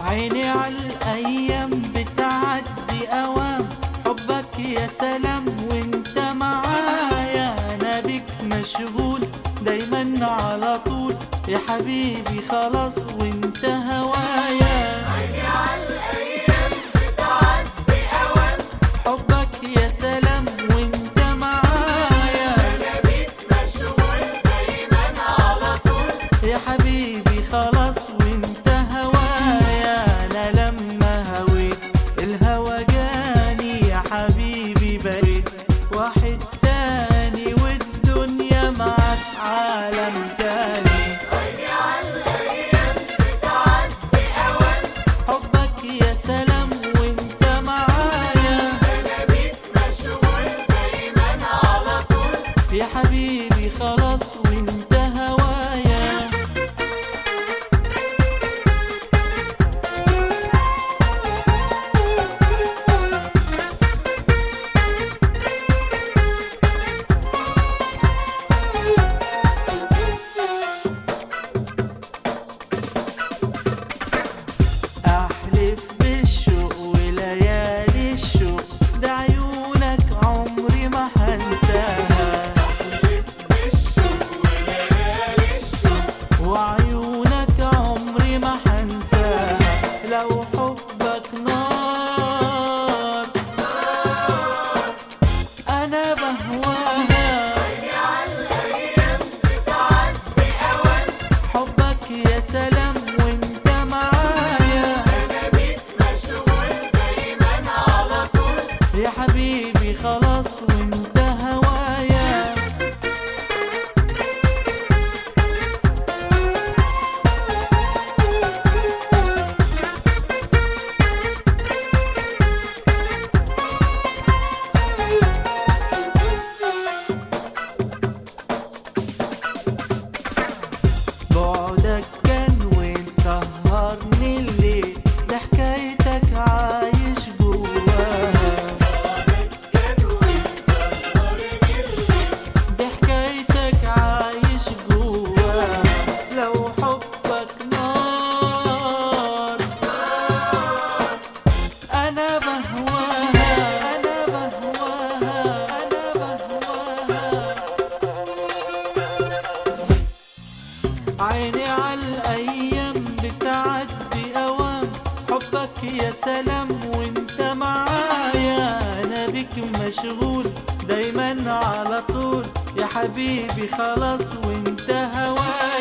عيني على الأيام بتعدي أوام حبك يا سلام وانت معايا أنا بك مشغول دايما على طول يا حبيبي خلاص وانت هوايا عيني على الأيام بتعدي أوام حبك يا سلام وانت معايا أنا بيك مشغول دايما على طول يا حبيبي خلاص وانت هوايا انا لما هويت الهوى جاني يا حبيبي بقيت واحد تاني والدنيا معك عالم تاني عيني على الأيام بتعدي أوام حبك يا سلام وانت معايا أنا بيك مشغول دايما على طول يا حبيبي خلاص وانت هوايا احلف بالشوق وليالي الشوق ده عيونك عمري ما هنساها بالشوق وليالي الشوق وعيونك عمري ما هنساها لو حبك نار انا بهواها عيني على الأيام بتعدي أوام حبك يا سلام وانت معايا أنا بيك مشغول دايما على طول يا حبيبي خلاص وانت هوايا بعدك كان وين سهرني الليل ده حكايتك عايش جواها دي حكايتك عايش جواها لو حبك نار انا بهواها انا بهواها انا بهواها عيني على الايام بتعدي اوام حبك يا سلام وانت معايا انا بك مشغول دايما على طول يا حبيبي خلاص وانت هوايا